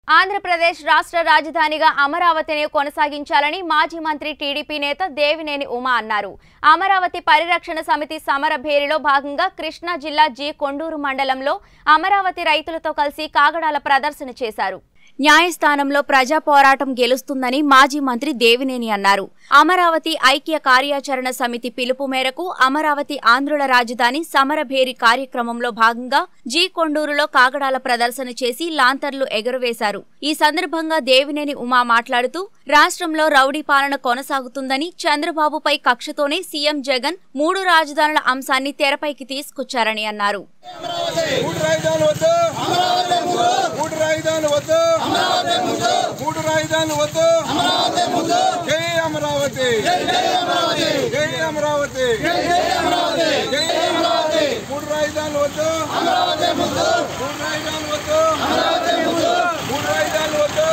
ఆంధ్రప్రదేశ్ రాష్ట్ర రాజధానిగా అమరావతిని కొనసాగించాలని మాజీ మంత్రి టీడీపీ నేత దేవినేని ఉమా అన్నారు అమరావతి పరిరక్షణ సమితి సమర భేరిలో భాగంగా కృష్ణా జిల్లా జి కొండూరు మండలంలో అమరావతి రైతులతో కలిసి కాగడాల ప్రదర్శన చేశారు న్యాయస్థానంలో ప్రజా పోరాటం గెలుస్తుందని మాజీ మంత్రి దేవినేని అన్నారు అమరావతి ఐక్య కార్యాచరణ సమితి పిలుపు మేరకు అమరావతి ఆంధ్రుల రాజధాని సమరభేరి కార్యక్రమంలో భాగంగా జీ కొండూరులో కాగడాల ప్రదర్శన చేసి లాంతర్లు ఎగురవేశారు ఈ సందర్భంగా దేవినేని ఉమా మాట్లాడుతూ రాష్ట్రంలో రౌడీ పాలన కొనసాగుతుందని చంద్రబాబుపై కక్షతోనే సీఎం జగన్ మూడు రాజధానుల అంశాన్ని తెరపైకి తీసుకొచ్చారని అన్నారు మూడు రాజధానులు వద్దు మూడు రాజధానులు వద్దు మూడు రాజధానులు వద్దు జై అమరావతి జై అమరావతి జై అమరావతి మూడు రాజధానులు వద్దు మూడు రాజధానులు వద్దు మూడు రాజధానులు వద్దు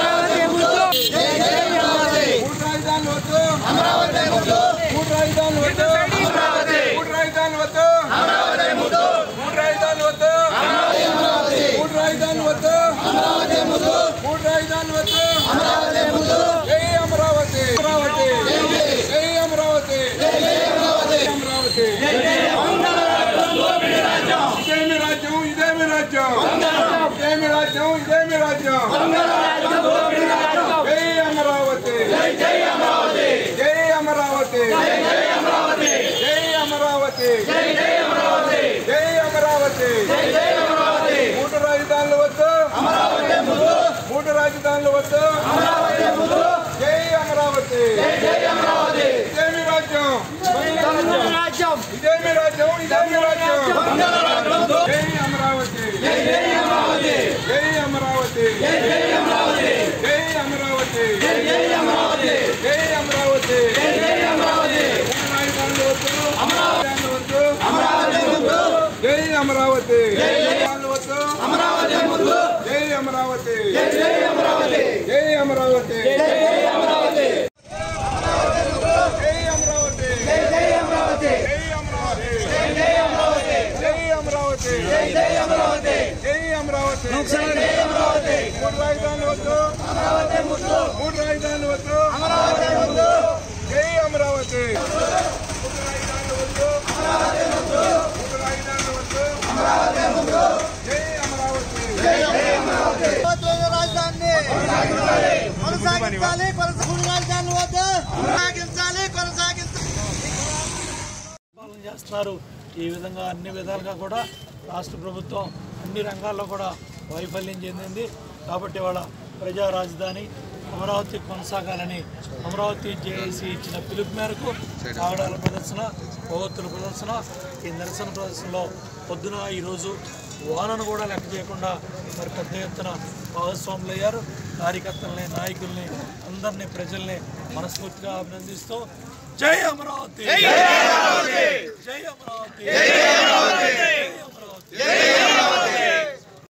మూడు రాజధానులు వద్దు మూడు రాజధానులు వద్దు మూడు రాజధానులు వద్దు మూడు రాజధానులు వద్దు మూడు రాజధానులు వద్దు మూడు రాజధానులు వద్దు జై అమరావతి అమరావతి జై అమరావతి జై అమరావతి ఇదేమి రాజ్యం ఇదేమి రాజ్యం ఇదేమి రాజ్యం ఇదేమి రాజ్యం జై అమరావతి జై అమరావతి జై అమరావతి జై అమరావతి జై అమరావతి మూడు రాజధానులు వద్దు మూడు రాజధానులు వద్దు జై అమరావతి ఇదేమి రాజ్యం ఇదేమి రాజ్యం ఇదేమి రాజ్యం జై అమరావతి జై అమరావతి జై అమరావతి జై అమరావతి జై అమరావతి మూడు రాజధానులు వద్దు జై అమరావతి జై అమరావతి జై అమరావతి జై అమరావతి జై అమరావతి జై అమరావతి జై అమరావతి జై అమరావతి జై అమరావతి జై అమరావతి జై అమరావతి జై అమరావతి మూడు రాజధానులు వద్దు మూడు రాజధానులు వద్దు జై అమరావతి మూడు రాజధానులు వద్దు మూడు రాజధానులు వద్దు జై అమరావతి ప్రభుత్వ రాజధానిని కొనసాగించాలి కొనసాగుడు రాజధాని వద్ద కొనసాగించాలి కొనసాగించాలి పాలన చేస్తున్నారు ఈ విధంగా అన్ని విధాలుగా కూడా రాష్ట్ర ప్రభుత్వం అన్ని రంగాల్లో కూడా వైఫల్యం చెందింది కాబట్టి వాళ్ళ ప్రజా రాజధాని అమరావతి కొనసాగాలని అమరావతి జేఏసీ ఇచ్చిన పిలుపు మేరకు కాగడాల ప్రదర్శన కొవ్వొత్తుల ప్రదర్శన ఈ నిరసన ప్రదర్శనలో పొద్దున ఈరోజు వానను కూడా లెక్క చేయకుండా మరి పెద్ద ఎత్తున భాగస్వాములు అయ్యారు కార్యకర్తల్ని నాయకుల్ని అందరినీ ప్రజల్ని మనస్ఫూర్తిగా అభినందిస్తూ జై అమరావతి జై అమరావతి జై అమరావతి జై అమరావతి